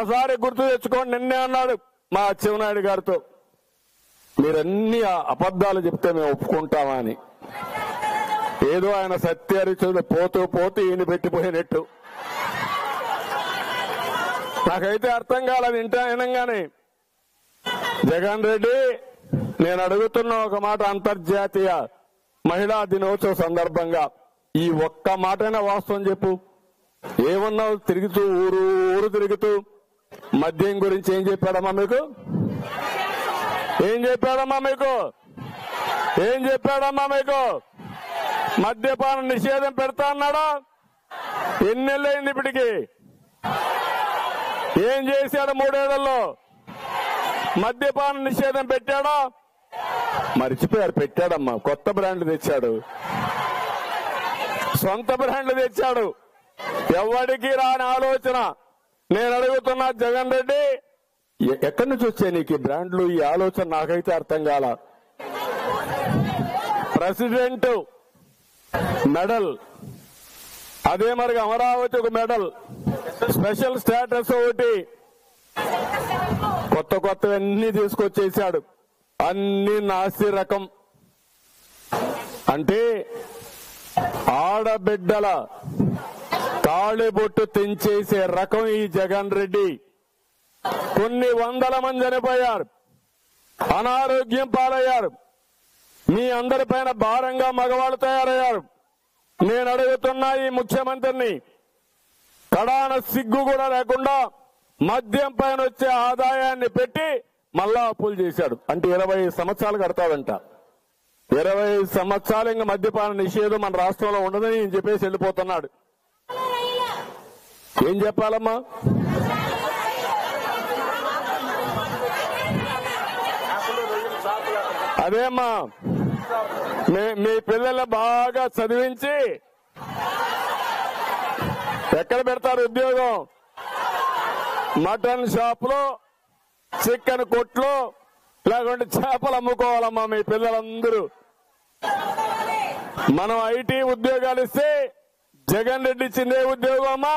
ఒక్కసారి గుర్తు తెచ్చుకోండి నిన్నే అన్నాడు మా అచ్చెన్నాయుడు గారితో మీరన్ని ఆ- అబద్ధాలు చెప్తే మేము ఒప్పుకుంటామా అని ఏదో ఆయన సత్యరిచుడు పోతూ పోతూ ఈయన పెట్టిపోయినట్టు నాకైతే అర్థం కాలేదు ఇంట వినంగానే జగన్ రెడ్డి నేను అడుగుతున్న ఒక మాట అంతర్జాతీయ మహిళా దినోత్సవ సందర్భంగా ఈ ఒక్క మాటైనా వాస్తవం చెప్పు ఏమన్నావు తిరుగుతూ ఊరు ఊరు తిరుగుతూ మద్యం గురించి ఏం చెప్పాడమ్మా మీకు ఏం చెప్పాడమ్మా మీకు ఏం చెప్పాడమ్మా మీకు మద్యపాన నిషేధం పెడతా అన్నాడా ఎన్నెళ్ళయింది ఇప్పటికి ఏం చేశాడు మూడేళ్లలో మద్యపాన నిషేధం పెట్టాడా మర్చిపోయారు పెట్టాడమ్మా కొత్త బ్రాండ్ తెచ్చాడు సొంత బ్రాండ్ తెచ్చాడు ఎవరికి రాని ఆలోచన నేను అడుగుతున్నా జగన్ రెడ్డి ఎ- ఎక్కడి నుంచి వచ్చాయి నీకు ఈ బ్రాండ్లు ఈ ఆలోచన నాకైతే అర్థం కాల ప్రెసిడెంట్ మెడల్ అదే మరి అమరావతి ఒక మెడల్ స్పెషల్ స్టేటస్ ఒకటి కొత్త కొత్తవన్నీ తీసుకొచ్చేసాడు అన్ని నాసి రకం అంటే ఆడబిడ్డల తాళిబొట్టు తెంచేసే రకం ఈ జగన్ రెడ్డి కొన్ని వందల మంది చనిపోయారు అనారోగ్యం పాలయ్యారు మీ అందరిపైన భారంగా మగవాళ్ళు తయారయ్యారు నేను అడుగుతున్నా ఈ ముఖ్యమంత్రిని కడాన సిగ్గు కూడా లేకుండా మద్యం పైన వచ్చే ఆదాయాన్ని పెట్టి మళ్ళా అప్పులు చేశాడు అంటే ఇరవై సంవత్సరాలు కడతాడంట ఇరవై సంవత్సరాలు ఇంకా మద్యపాన నిషేధం మన రాష్ట్రంలో ఉండదని ఈయన చెప్పేసి వెళ్ళిపోతున్నాడు ఏం చెప్పాలమ్మా అదేమ్మా మీ- మీ పిల్లల్ని బాగా చదివించి ఎక్కడ పెడతారు ఉద్యోగం మటన్ షాప్ లో చికెన్ కొట్లో లేకుంటే చేపలు అమ్ముకోవాలమ్మా మీ పిల్లలందరూ మనం ఐటీ ఉద్యోగాలు ఇస్తే జగన్ రెడ్డి ఇచ్చిందే ఉద్యోగం అమ్మా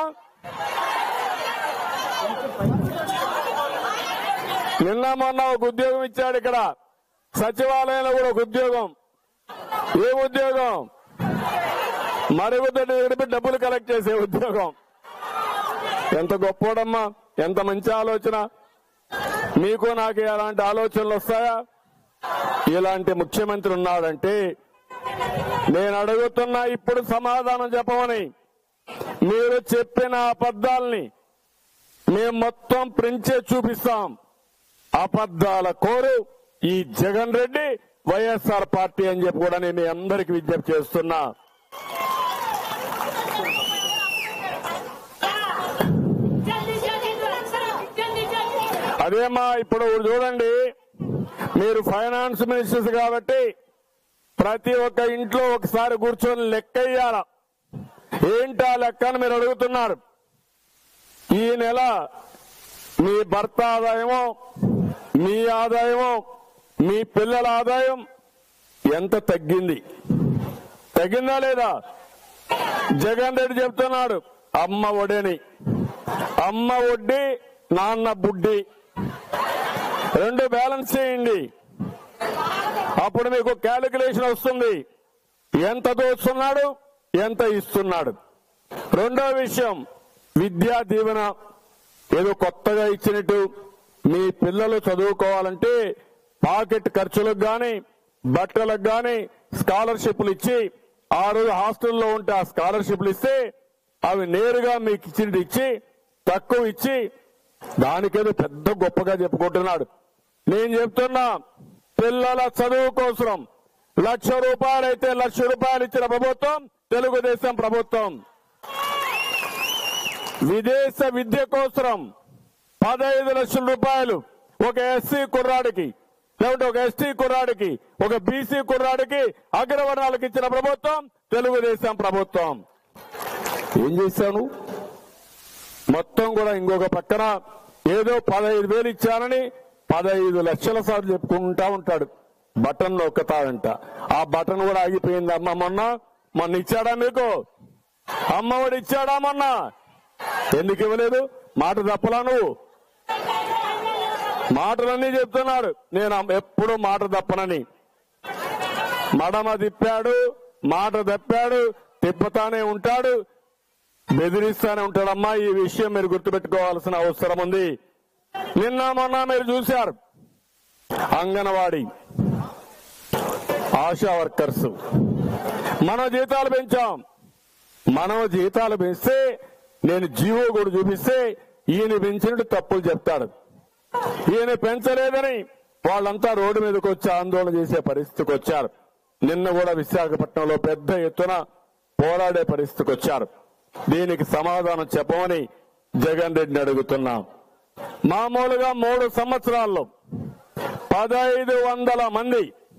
నిన్న మొన్న ఒక ఉద్యోగం ఇచ్చాడు ఇక్కడ సచివాలయంలో కూడా ఒక ఉద్యోగం ఏ ఉద్యోగం మరుగుదొడ్డి దగ్గర డబ్బులు కలెక్ట్ చేసే ఉద్యోగం ఎంత గొప్పోడమ్మా ఎంత మంచి ఆలోచన మీకు నాకు ఎలాంటి ఆలోచనలు వస్తాయా ఇలాంటి ముఖ్యమంత్రి ఉన్నాడంటే నేను అడుగుతున్నా ఇప్పుడు సమాధానం చెప్పమని మీరు చెప్పిన అబద్ధాల్ని మేము మొత్తం ప్రింట్ చేసి చూపిస్తాం అబద్ధాల కోరు ఈ జగన్ రెడ్డి వైఎస్ఆర్ పార్టీ అని చెప్పి కూడా నేను మీ అందరికి విజ్ఞప్తి చేస్తున్నా జల్దీ జల్దీ జల్దీ జల్దీ అదేమా ఇప్పుడు చూడండి మీరు ఫైనాన్స్ మినిస్టర్స్ కాబట్టి ప్రతి ఒక్క ఇంట్లో ఒకసారి కూర్చొని లెక్క వేయాల ఏంటా లెక్క అని మీరు అడుగుతున్నారు ఈ నెల మీ భర్త ఆదాయమో మీ ఆదాయమో మీ పిల్లల ఆదాయం ఎంత తగ్గింది తగ్గిందా లేదా జగన్ రెడ్డి చెప్తున్నాడు అమ్మ ఒడేని అమ్మ వడ్డీ నాన్న బుడ్డి రెండు బ్యాలెన్స్ చేయండి అప్పుడు మీకు క్యాలిక్యులేషన్ వస్తుంది ఎంత దోస్తున్నాడు ఎంత ఇస్తున్నాడు రెండో విషయం విద్యా దీవెన ఏదో కొత్తగా ఇచ్చినట్టు మీ పిల్లలు చదువుకోవాలంటే పాకెట్ ఖర్చులకు గాని బట్టలకు గాని స్కాలర్షిప్లు ఇచ్చి ఆ రోజు హాస్టల్లో ఉంటే ఆ స్కాలర్షిప్లు ఇస్తే అవి నేరుగా మీకు ఇచ్చినట్టు ఇచ్చి తక్కువ ఇచ్చి దానికేదో పెద్ద గొప్పగా చెప్పుకుంటున్నాడు నేను చెప్తున్నా పిల్లల చదువు కోసం లక్ష రూపాయలైతే లక్ష రూపాయలు ఇచ్చిన ప్రభుత్వం తెలుగుదేశం ప్రభుత్వం విదేశ విద్య కోసం పదహైదు లక్షల రూపాయలు ఒక ఎస్సీ కుర్రాడికి లేకుంటే ఒక ఎస్టీ కుర్రాడికి ఒక బీసీ కుర్రాడికి అగ్రవర్ణాలకు ఇచ్చిన ప్రభుత్వం తెలుగుదేశం ప్రభుత్వం ఏం చేశాను మొత్తం కూడా ఇంకొక పక్కన ఏదో పదహైదు వేలు ఇచ్చానని పదహైదు లక్షల సార్లు చెప్పుకుంటా ఉంటాడు బటన్ నొక్కుతాడంట ఆ బటన్ కూడా ఆగిపోయింది అమ్మ మొన్న మొన్న ఇచ్చాడా మీకు అమ్మఒడి ఇచ్చాడా మొన్న ఎందుకు ఇవ్వలేదు మాట తప్పలా నువ్వు మాటలన్నీ చెప్తున్నాడు నేను ఎప్పుడు మాట తప్పనని మడమ తిప్పాడు మాట తప్పాడు తిప్పుతానే ఉంటాడు బెదిరిస్తానే ఉంటాడమ్మా ఈ విషయం మీరు గుర్తుపెట్టుకోవాల్సిన అవసరం ఉంది నిన్న మొన్న మీరు చూశారు అంగన్వాడీ ఆశా వర్కర్స్ మన జీతాలు పెంచాం మనం జీతాలు పెంచితే నేను జీవో కూడా చూపిస్తే ఈయన పెంచినట్టు తప్పులు చెప్తాడు ఈయన పెంచలేదని వాళ్ళంతా రోడ్డు మీదకి వచ్చి ఆందోళన చేసే పరిస్థితికి వచ్చారు నిన్న కూడా విశాఖపట్నంలో పెద్ద ఎత్తున పోరాడే పరిస్థితికి వచ్చారు దీనికి సమాధానం చెప్పమని జగన్ రెడ్డిని అడుగుతున్నాం మామూలుగా మూడు సంవత్సరాల్లో పదహైదు వందల మంది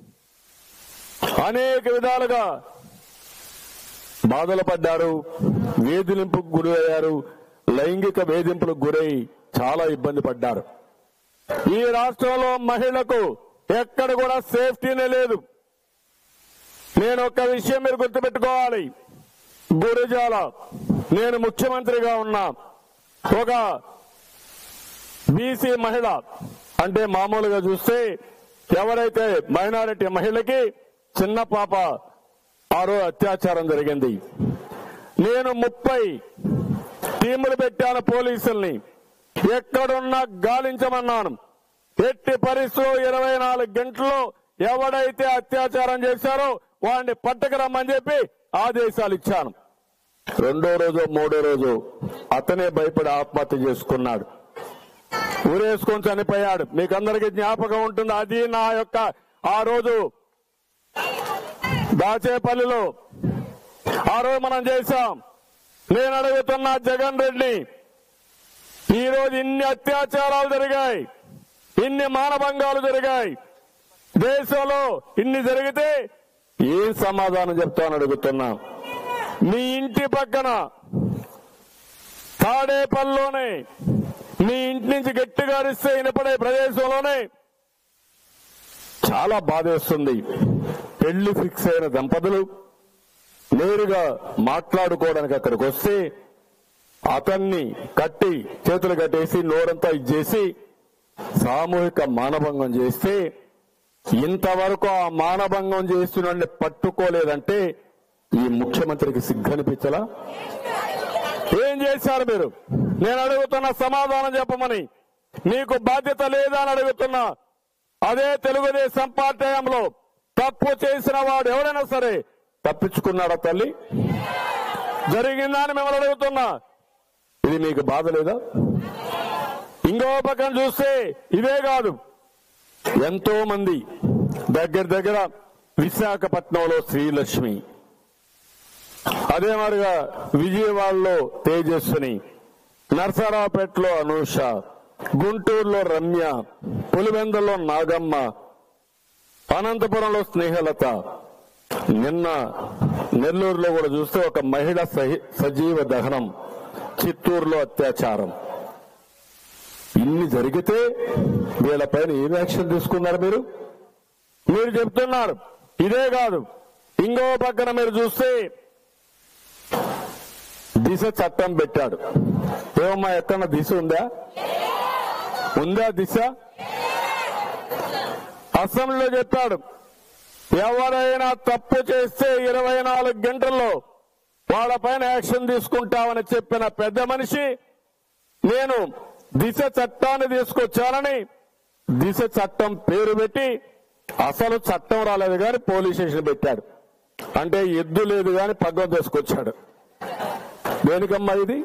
అనేక విధాలుగా బాధలు పడ్డారు వేధింపుకు గురి అయ్యారు లైంగిక వేధింపులకు గురై చాలా ఇబ్బంది పడ్డారు ఈ రాష్ట్రంలో మహిళకు ఎక్కడ కూడా సేఫ్టీనే లేదు నేను ఒక విషయం మీరు గుర్తుపెట్టుకోవాలి గురిజాల నేను ముఖ్యమంత్రిగా ఉన్నా ఒక బీసీ మహిళ అంటే మామూలుగా చూస్తే ఎవరైతే మైనారిటీ మహిళకి చిన్న పాప ఆరో అత్యాచారం జరిగింది నేను ముప్పై టీములు పెట్టాను పోలీసుల్ని ఎక్కడున్నా గాలించమన్నాను ఎట్టి పరిస్థితుల్లో ఇరవై నాలుగు గంటల్లో ఎవడైతే అత్యాచారం చేశారో వాడిని పట్టకు రమ్మని చెప్పి ఆదేశాలు ఇచ్చాను రెండో రోజు మూడో రోజు అతనే భయపడి ఆత్మహత్య చేసుకున్నాడు ఊరేసుకొని చనిపోయాడు మీకు అందరికీ జ్ఞాపకం ఉంటుంది అది నా యొక్క ఆ రోజు దాచేపల్లిలో ఆ రోజు మనం చేశాం నేను అడుగుతున్న జగన్ రెడ్డి ఈ రోజు ఇన్ని అత్యాచారాలు జరిగాయి ఇన్ని మానభంగాలు జరిగాయి దేశంలో ఇన్ని జరిగితే ఏం సమాధానం చెప్తామని అడుగుతున్నా మీ ఇంటి పక్కన తాడేపల్లిలోనే మీ ఇంటి నుంచి గట్టిగా అరిస్తే వినపడే ప్రదేశంలోనే చాలా బాధేస్తుంది పెళ్లి ఫిక్స్ అయిన దంపతులు నేరుగా మాట్లాడుకోవడానికి అక్కడికి వస్తే అతన్ని కట్టి చేతులు కట్టేసి నోరంతా ఇచ్చేసి సామూహిక మానభంగం చేస్తే ఇంతవరకు ఆ మానభంగం చేస్తున్న పట్టుకోలేదంటే ఈ ముఖ్యమంత్రికి సిగ్గనిపించలా ఏం చేశారు మీరు నేను అడుగుతున్న సమాధానం చెప్పమని మీకు బాధ్యత లేదా అని అడుగుతున్నా అదే తెలుగుదేశం పార్టీ హయాంలో తప్పు చేసిన వాడు ఎవరైనా సరే తప్పించుకున్నాడా తల్లి జరిగిందా అని మిమ్మల్ని అడుగుతున్నా ఇది మీకు బాధ లేదా ఇంకో పక్కన చూస్తే ఇదే కాదు ఎంతో మంది దగ్గర దగ్గర విశాఖపట్నంలో శ్రీలక్ష్మి అదే మరిగా విజయవాడలో తేజస్విని నర్సరావుపేటలో అనూష గుంటూరులో రమ్య పులివెందులో నాగమ్మ అనంతపురంలో స్నేహలత నిన్న నెల్లూరులో కూడా చూస్తే ఒక మహిళ సహి- సజీవ దహనం చిత్తూరులో అత్యాచారం ఇన్ని జరిగితే వీళ్ళపైన ఏం యాక్షన్ తీసుకున్నారు మీరు మీరు చెప్తున్నారు ఇదే కాదు ఇంకో పక్కన మీరు చూస్తే దిశ చట్టం పెట్టాడు ఏమమ్మా ఎక్కడ దిశ ఉందా ఉందా దిశ అసెంబ్లీలో చెప్పాడు ఎవరైనా తప్పు చేస్తే ఇరవై నాలుగు గంటల్లో వాళ్ళపైన యాక్షన్ తీసుకుంటామని చెప్పిన పెద్ద మనిషి నేను దిశ చట్టాన్ని తీసుకొచ్చానని దిశ చట్టం పేరు పెట్టి అసలు చట్టం రాలేదు కానీ పోలీస్ స్టేషన్ పెట్టాడు అంటే ఎద్దు లేదు కానీ పగ్గం తీసుకొచ్చాడు దేనికమ్మా ఇది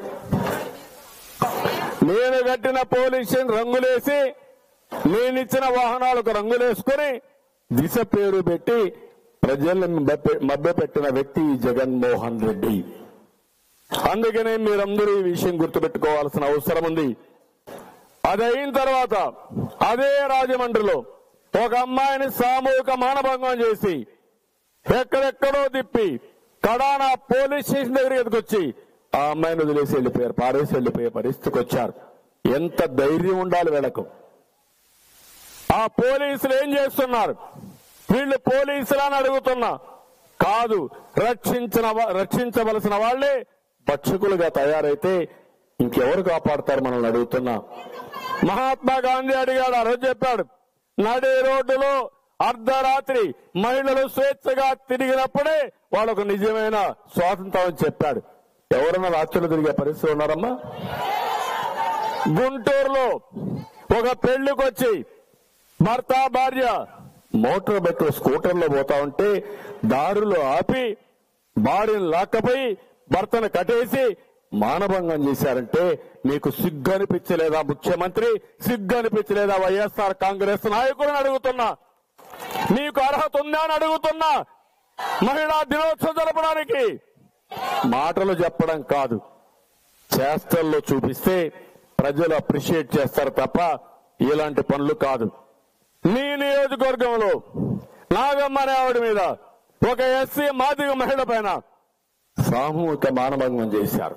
నేను కట్టిన పోలీస్ స్టేషన్ రంగులేసి నేనిచ్చిన వాహనాలకు రంగులేసుకుని దిశ పేరు పెట్టి ప్రజల్ని మభ్యపెట్టిన వ్యక్తి ఈ జగన్మోహన్ రెడ్డి అందుకనే మీరందరూ ఈ విషయం గుర్తుపెట్టుకోవాల్సిన అవసరం ఉంది అది అయిన తర్వాత అదే రాజమండ్రిలో ఒక అమ్మాయిని సామూహిక మానభంగం చేసి ఎక్కడెక్కడో తిప్పి కడాన పోలీస్ స్టేషన్ దగ్గరికి ఎదుకొచ్చి ఆ అమ్మాయిని వదిలేసి వెళ్ళిపోయారు పారేసి వెళ్ళిపోయే పరిస్థితికి వచ్చారు ఎంత ధైర్యం ఉండాలి వీళ్ళకు ఆ పోలీసులు ఏం చేస్తున్నారు వీళ్ళు పోలీసులు అని అడుగుతున్నా కాదు రక్షించిన వా- రక్షించవలసిన వాళ్లే భక్షకులుగా తయారైతే ఇంకెవరు కాపాడతారు మనల్ని అడుగుతున్నా మహాత్మా గాంధీ అడిగాడు ఆ రోజు చెప్పాడు నడి రోడ్డులో అర్ధరాత్రి మహిళలు స్వేచ్ఛగా తిరిగినప్పుడే వాళ్ళకు నిజమైన స్వాతంత్రం అని చెప్పాడు ఎవరన్నా రాత్రులు తిరిగే పరిస్థితి ఉన్నారమ్మా గుంటూరులో ఒక పెళ్లికొచ్చి భర్త భార్య మోటార్ బైక్ స్కూటర్లో పోతా ఉంటే దారులు ఆపి భార్యను లాక్కపోయి భర్తను కట్టేసి మానభంగం చేశారంటే మీకు సిగ్గు అనిపించలేదా ముఖ్యమంత్రి సిగ్గు అనిపించలేదా వైఎస్ఆర్ కాంగ్రెస్ నాయకులను అడుగుతున్నా మీకు అర్హత ఉందా అని అడుగుతున్నా మహిళా దినోత్సవం జరపడానికి మాటలు చెప్పడం కాదు చేష్టల్లో చూపిస్తే ప్రజలు అప్రిషియేట్ చేస్తారు తప్ప ఇలాంటి పనులు కాదు మీ నియోజకవర్గంలో నాగమ్మ అనే ఆవిడ మీద ఒక ఎస్సీ మాదిగ మహిళ పైన సామూహిక మానభంగం చేశారు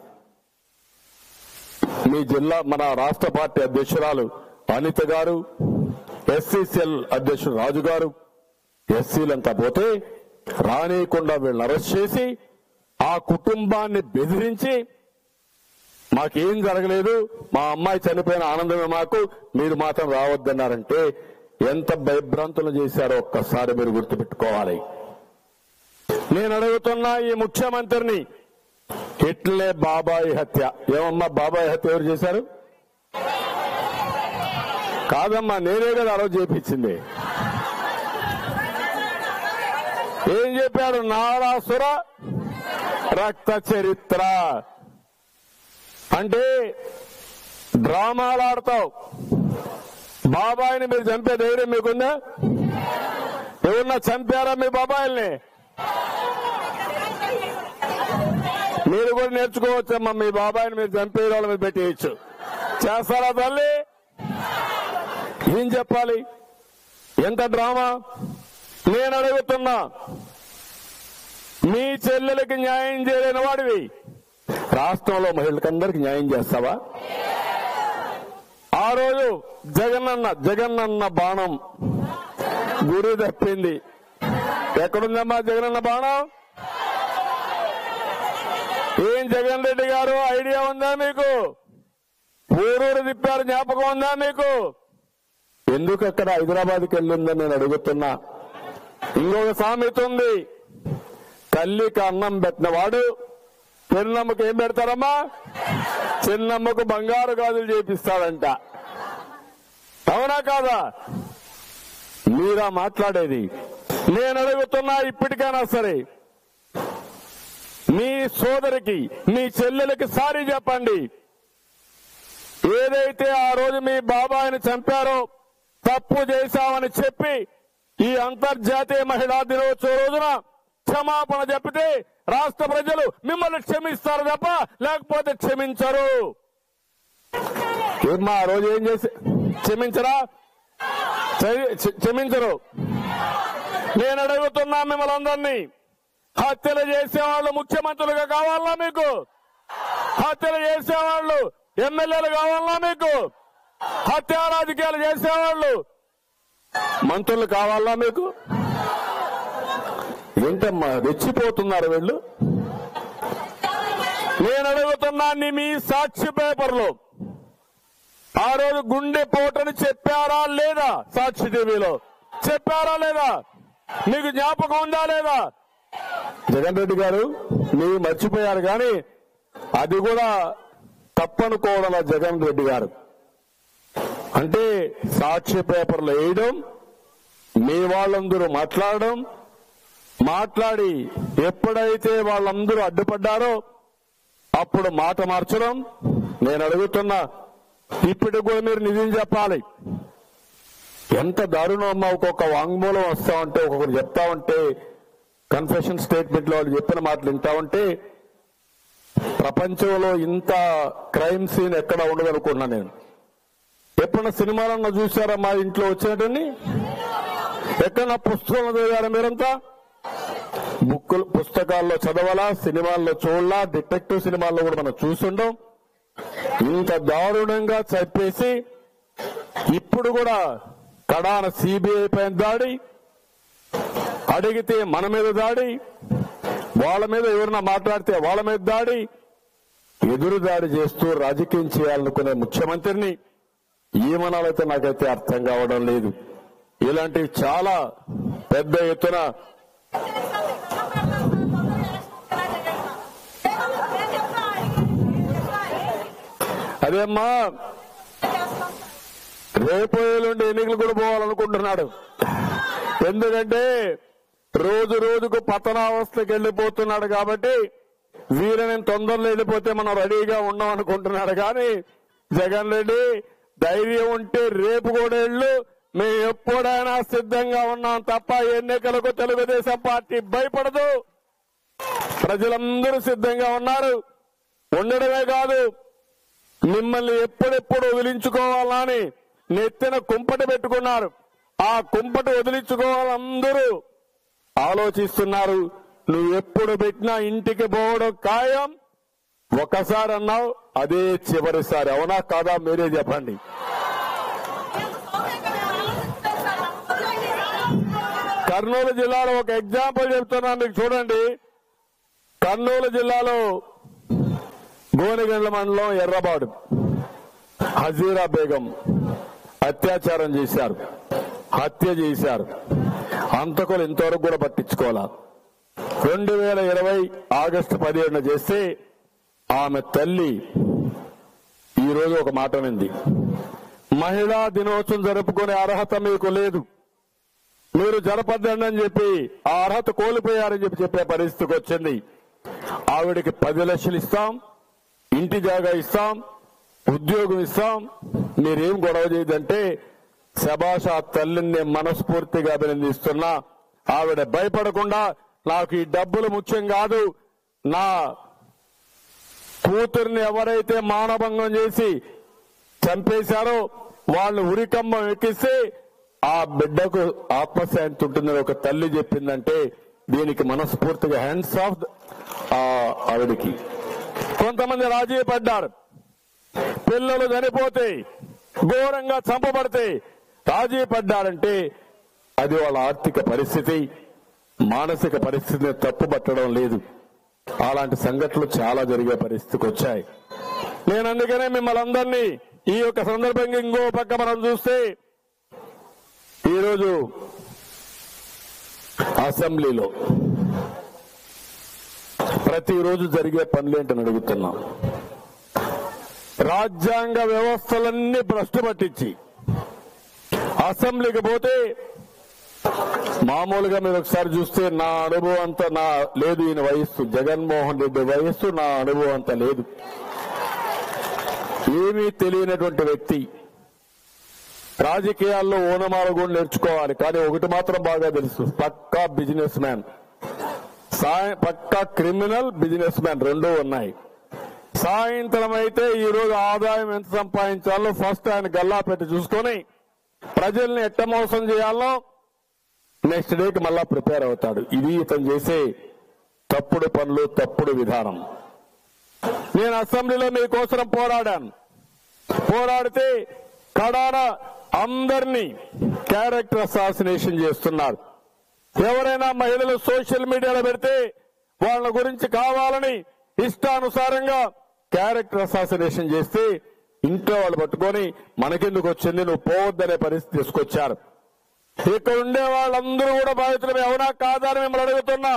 మీ జిల్లా మన రాష్ట్ర పార్టీ అధ్యక్షురాలు అనిత గారు ఎస్సీసీఎల్ అధ్యక్షుడు రాజు గారు ఎస్సీలంతా పోతే రానియకుండా వీళ్ళని అరెస్ట్ చేసి ఆ కుటుంబాన్ని బెదిరించి మాకేం జరగలేదు మా అమ్మాయి చనిపోయిన ఆనందమే మాకు మీరు మాత్రం రావద్దన్నారంటే ఎంత భయభ్రాంతులు చేశారో ఒక్కసారి మీరు గుర్తుపెట్టుకోవాలి నేను అడుగుతున్నా ఈ ముఖ్యమంత్రిని ఇట్లే బాబాయి హత్య ఏమమ్మా బాబాయి హత్య ఎవరు చేశారు కాదమ్మా నేనే కదా ఆ రోజు చేపించింది ఏం చెప్పాడు నారాసుర రక్త చరిత్ర అంటే డ్రామాలు ఆడతావు బాబాయిని మీరు చంపే ధైర్యం మీకుందా ఎవరన్నా చంపారా మీ బాబాయిల్ని మీరు కూడా నేర్చుకోవచ్చమ్మా మీ బాబాయిని మీరు చంపే వాళ్ళ మీద పెట్టేయచ్చు చేస్తారా తల్లి ఏం చెప్పాలి ఎంత డ్రామా నేను అడుగుతున్నా మీ చెల్లెలకి న్యాయం చేయలేని వాడివి రాష్ట్రంలో మహిళలకందరికి న్యాయం చేస్తావా ఆ రోజు జగనన్న జగనన్న బాణం గురి తప్పింది ఎక్కడుందమ్మా జగనన్న బాణం ఏం జగన్ రెడ్డి గారు ఐడియా ఉందా మీకు ఊరూరు తిప్పారు జ్ఞాపకం ఉందా మీకు ఎందుకు అక్కడ హైదరాబాద్కి వెళ్ళిందని నేను అడుగుతున్నా ఇంకొక సామెత ఉంది తల్లికి అన్నం పెట్టిన వాడు చిన్నమ్మకి ఏం పెడతారమ్మా చిన్నమ్మకు బంగారు గాజులు చేపిస్తాడంట అవునా కాదా మీరా మాట్లాడేది నేను అడుగుతున్నా ఇప్పటికైనా సరే మీ సోదరికి మీ చెల్లెలకి సారీ చెప్పండి ఏదైతే ఆ రోజు మీ బాబాయిని చంపారో తప్పు చేశామని చెప్పి ఈ అంతర్జాతీయ మహిళా దినోత్సవ రోజున క్షమాపణ చెప్పితే రాష్ట్ర ప్రజలు మిమ్మల్ని క్షమిస్తారు తప్ప లేకపోతే క్షమించరు ఏమ్మా ఆ రోజు ఏం చేసి క్షమించరా క్ష- క్ష- క్షమించరు నేను అడుగుతున్నా మిమ్మల్ని అందరినీ హత్యలు చేసేవాళ్ళు ముఖ్యమంత్రులుగా కావాలా మీకు హత్యలు చేసేవాళ్ళు ఎమ్మెల్యేలు కావాలా మీకు హత్యా రాజకీయాలు చేసేవాళ్ళు మంత్రులు కావాలా మీకు ఏంటమ్మా రెచ్చిపోతున్నారు వీళ్ళు నేను అడుగుతున్నా నీ మీ సాక్షి పేపర్లో ఆ రోజు గుండె పోటని చెప్పారా లేదా సాక్షి టీవీలో చెప్పారా లేదా మీకు జ్ఞాపకం ఉందా లేదా జగన్ రెడ్డి గారు మీరు మర్చిపోయారు కానీ అది కూడా తప్పనుకోవడం జగన్ రెడ్డి గారు అంటే సాక్షి పేపర్లు వేయడం మీ వాళ్ళందరూ మాట్లాడడం మాట్లాడి ఎప్పుడైతే వాళ్ళందరూ అడ్డుపడ్డారో అప్పుడు మాట మార్చడం నేను అడుగుతున్నా ఇప్పుడు కూడా మీరు నిజం చెప్పాలి ఎంత దారుణం అమ్మా ఒక్కొక్క వాంగ్మూలం వస్తా ఉంటే ఒక్కొక్కరు చెప్తా ఉంటే కన్ఫెషన్ స్టేట్మెంట్ లో వాళ్ళు చెప్పిన మాటలు వింటా ఉంటే ప్రపంచంలో ఇంత క్రైమ్ సీన్ ఎక్కడ ఉండదు అనుకున్నా నేను ఎప్పుడన్నా సినిమాలన్నా చూసారా మా ఇంట్లో వచ్చినట్టండి ఎక్కడన్నా పుస్తకంలో చదివారా మీరంతా బుక్కులు పుస్తకాల్లో చదవాలా సినిమాల్లో చూడాలా డిటెక్టివ్ సినిమాల్లో కూడా మనం చూసుండం ఇంత దారుణంగా చంపేసి ఇప్పుడు కూడా కడాన సిబిఐ పైన దాడి అడిగితే మన మీద దాడి వాళ్ళ మీద ఎవరన్నా మాట్లాడితే వాళ్ళ మీద దాడి ఎదురు దాడి చేస్తూ రాజకీయం చేయాలనుకునే ముఖ్యమంత్రిని ఏమనాలైతే నాకైతే అర్థం కావడం లేదు ఇలాంటివి చాలా పెద్ద ఎత్తున అదేమ్మా రేపు ఎల్లుండి ఎన్నికలు కూడా పోవాలనుకుంటున్నాడు ఎందుకంటే రోజు రోజుకు పతనావస్థకి వెళ్ళిపోతున్నాడు కాబట్టి వీరని తొందరలో వెళ్ళిపోతే మనం రెడీగా ఉన్నాం అనుకుంటున్నాడు కానీ జగన్ రెడ్డి ధైర్యం ఉంటే రేపు కూడా వెళ్ళు మేము ఎప్పుడైనా సిద్ధంగా ఉన్నాం తప్ప ఎన్నికలకు తెలుగుదేశం పార్టీ భయపడదు ప్రజలందరూ సిద్ధంగా ఉన్నారు ఉండడమే కాదు మిమ్మల్ని ఎప్పుడెప్పుడు వదిలించుకోవాలని నెత్తిన కుంపటి పెట్టుకున్నారు ఆ కుంపటి వదిలించుకోవాలందరూ ఆలోచిస్తున్నారు నువ్వు ఎప్పుడు పెట్టినా ఇంటికి పోవడం ఖాయం ఒకసారి అన్నావు అదే చివరిసారి అవునా కాదా మీరే చెప్పండి కర్నూలు జిల్లాలో ఒక ఎగ్జాంపుల్ చెప్తున్నాను మీకు చూడండి కర్నూలు జిల్లాలో గోనెగండ్ల మండలం ఎర్రబాడు హజీరా బేగం అత్యాచారం చేశారు హత్య చేశారు అంతకులు ఇంతవరకు కూడా పట్టించుకోవాలా రెండు వేల ఇరవై ఆగస్టు పదిహేడున చేస్తే ఆమె తల్లి ఈ రోజు ఒక మాట వింది మహిళా దినోత్సవం జరుపుకునే అర్హత మీకు లేదు మీరు జరపద్దండి అని చెప్పి ఆ అర్హత కోల్పోయారని చెప్పి చెప్పే పరిస్థితికి వచ్చింది ఆవిడకి పది లక్షలు ఇస్తాం ఇంటి జాగా ఇస్తాం ఉద్యోగం ఇస్తాం మీరేం గొడవ చేయదంటే శభాష ఆ తల్లిని నేను మనస్ఫూర్తిగా అభినందిస్తున్నా ఆవిడ భయపడకుండా నాకు ఈ డబ్బులు ముఖ్యం కాదు నా కూతుర్ని ఎవరైతే మానభంగం చేసి చంపేశారో వాళ్ళు ఉరికమ్మం ఎక్కిస్తే ఆ బిడ్డకు ఆత్మశాంతి ఉంటుందని ఒక తల్లి చెప్పిందంటే దీనికి మనస్ఫూర్తిగా హ్యాండ్స్ ఆఫ్ ఆవిడికి కొంతమంది రాజీ పడ్డారు పిల్లలు చనిపోతే ఘోరంగా చంపబడితే రాజీ పడ్డారంటే అది వాళ్ళ ఆర్థిక పరిస్థితి మానసిక పరిస్థితిని తప్పుపట్టడం లేదు అలాంటి సంఘటనలు చాలా జరిగే పరిస్థితికి వచ్చాయి నేను అందుకనే మిమ్మల్ని అందరినీ ఈ యొక్క సందర్భంగా ఇంకో పక్క మనం చూస్తే ఈరోజు అసెంబ్లీలో ప్రతిరోజు జరిగే పనులేంటని అడుగుతున్నాం రాజ్యాంగ వ్యవస్థలన్నీ భ్రష్టు పట్టించి అసెంబ్లీకి పోతే మామూలుగా మీరు ఒకసారి చూస్తే నా అనుభవం అంతా నా లేదు ఈయన వయస్సు జగన్మోహన్ రెడ్డి వయస్సు నా అనుభవం అంతా లేదు ఏమీ తెలియనటువంటి వ్యక్తి రాజకీయాల్లో ఓనమాలు కూడా నేర్చుకోవాలి కానీ ఒకటి మాత్రం బాగా తెలుసు పక్కా బిజినెస్ మ్యాన్ సాయ- పక్కా క్రిమినల్ బిజినెస్ మ్యాన్ రెండూ ఉన్నాయి సాయంత్రం అయితే ఈ రోజు ఆదాయం ఎంత సంపాదించాలో ఫస్ట్ ఆయన గల్లా పెట్టి చూసుకొని ప్రజల్ని ఎట్ట మోసం చేయాలో నెక్స్ట్ డేకి మళ్ళా ప్రిపేర్ అవుతాడు ఇది ఇతను చేసే తప్పుడు పనులు తప్పుడు విధానం నేను అసెంబ్లీలో మీకోసం పోరాడాను పోరాడితే కడాన అందరినీ క్యారెక్టర్ అసాసినేషన్ చేస్తున్నారు ఎవరైనా మహిళలు సోషల్ మీడియాలో పెడితే వాళ్ళ గురించి కావాలని ఇష్టానుసారంగా క్యారెక్టర్ అసాసినేషన్ చేస్తే ఇంట్లో వాళ్ళు పట్టుకొని మనకెందుకు వచ్చింది నువ్వు పోవద్దనే పరిస్థితి తీసుకొచ్చారు ఇక్కడ ఉండే వాళ్ళందరూ కూడా బాధితులమే అవునా కాదా అని మిమ్మల్ని అడుగుతున్నా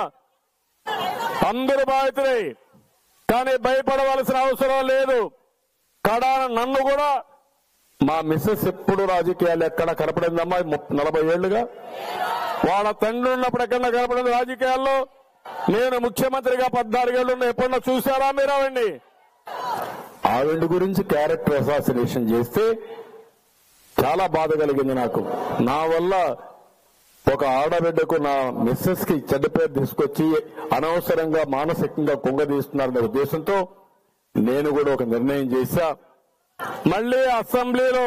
అందరూ బాధితులే కానీ భయపడవలసిన అవసరం లేదు కడాన నన్ను కూడా మా మిస్సెస్ ఎప్పుడు రాజకీయాలు ఎక్కడ కనపడిందమ్మా ముప్ప- నలభై ఏళ్లుగా వాళ్ళ తండ్రి ఉన్నప్పుడు ఎక్కడ కనపడింది రాజకీయాల్లో నేను ముఖ్యమంత్రిగా పద్నాలుగేళ్లు ఉన్న ఎప్పుడన్నా చూసారా మీరు ఆవిడ్ని ఆవిడ గురించి క్యారెక్టర్ అసాసినేషన్ చేస్తే చాలా బాధ కలిగింది నాకు నా వల్ల ఒక ఆడబిడ్డకు నా మిస్సెస్ కి చెడ్డ పేరు తీసుకొచ్చి అనవసరంగా మానసికంగా కుంగదీస్తున్నారనే ఉద్దేశంతో నేను కూడా ఒక నిర్ణయం చేశా మళ్ళీ అసెంబ్లీలో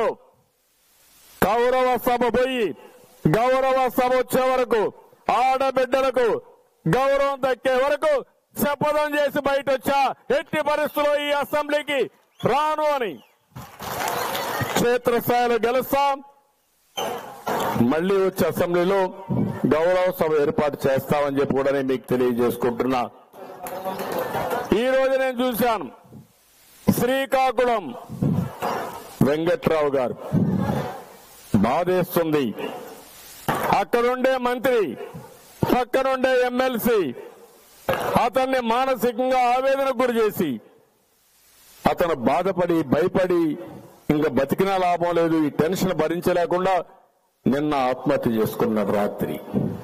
గౌరవ సభ పోయి గౌరవ సభ వచ్చే వరకు ఆడబిడ్డలకు గౌరవం దక్కే వరకు శపథం చేసి బయట వచ్చా ఎట్టి పరిస్థితుల్లో ఈ అసెంబ్లీకి రాను అని క్షేత్రస్థాయిలో గెలుస్తాం మళ్ళీ వచ్చే అసెంబ్లీలో గౌరవ సభ ఏర్పాటు చేస్తామని చెప్పి కూడా నేను మీకు తెలియజేసుకుంటున్నా ఈ రోజు నేను చూశాను శ్రీకాకుళం వెంకట్రావు గారు బాధేస్తుంది అక్కడుండే మంత్రి పక్కనుండే ఎమ్మెల్సీ అతన్ని మానసికంగా ఆవేదనకు గురి చేసి అతను బాధపడి భయపడి ఇంకా బతికినా లాభం లేదు ఈ టెన్షన్ భరించలేకుండా నిన్న ఆత్మహత్య చేసుకున్నాడు రాత్రి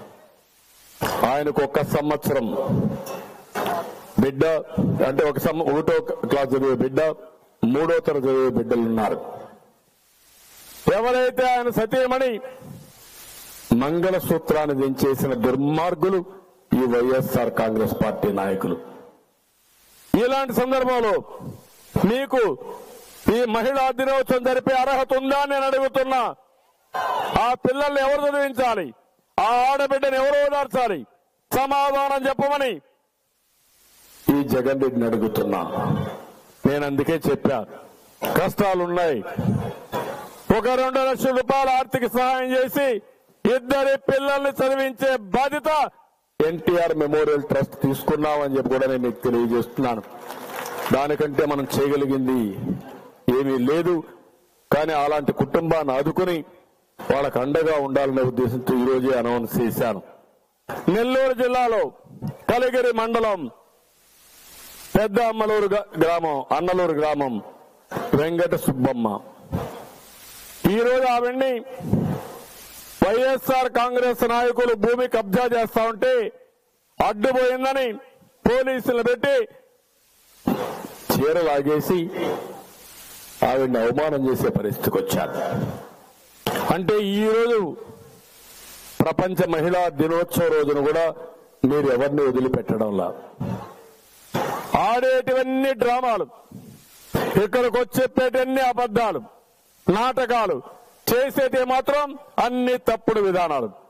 ఆయనకు ఒక్క సంవత్సరం బిడ్డ అంటే ఒక సం ఒకటో క్లాస్ చదివే బిడ్డ మూడో తరగతి చదివే బిడ్డలు ఉన్నారు ఎవరైతే ఆయన సతీమణి మంగళసూత్రాన్ని దించేసిన దుర్మార్గులు ఈ వైఎస్ఆర్ కాంగ్రెస్ పార్టీ నాయకులు ఇలాంటి సందర్భంలో మీకు ఈ మహిళా దినోత్సవం జరిపే అర్హత ఉందా అని నేను అడుగుతున్నా ఆ పిల్లల్ని ఎవరు చదివించాలి ఆ ఆడబిడ్డను ఎవరు ఓదార్చాలి సమాధానం చెప్పమని ఈ జగన్ రెడ్డిని అడుగుతున్నా నేను అందుకే చెప్పా కష్టాలున్నాయి ఒక రెండు లక్షల రూపాయల ఆర్థిక సహాయం చేసి ఇద్దరి పిల్లల్ని చదివించే బాధ్యత ఎన్టీఆర్ మెమోరియల్ ట్రస్ట్ తీసుకున్నామని చెప్పి కూడా నేను మీకు తెలియజేస్తున్నాను దానికంటే మనం చేయగలిగింది ఏమీ లేదు కానీ అలాంటి కుటుంబాన్ని ఆదుకుని వాళ్ళకు అండగా ఉండాలనే ఉద్దేశంతో ఈ రోజే అనౌన్స్ చేశాను నెల్లూరు జిల్లాలో కలిగిరి మండలం పెద్ద అమ్మలూరు గ- గ్రామం అన్నలూరు గ్రామం వెంకట సుబ్బమ్మ ఈ రోజు ఆవిడ్ని వైఎస్ఆర్ కాంగ్రెస్ నాయకులు భూమి కబ్జా చేస్తా ఉంటే అడ్డుపోయిందని పోలీసులు పెట్టి చీర లాగేసి ఆవిడ్ని అవమానం చేసే పరిస్థితికి వచ్చారు అంటే ఈ రోజు ప్రపంచ మహిళా దినోత్సవ రోజున కూడా మీరు ఎవరిని వదిలిపెట్టడంలా ఆడేటివన్నీ డ్రామాలు ఇక్కడికి వచ్చి చెప్పేటన్ని అబద్ధాలు నాటకాలు చేసేటి మాత్రం అన్ని తప్పుడు విధానాలు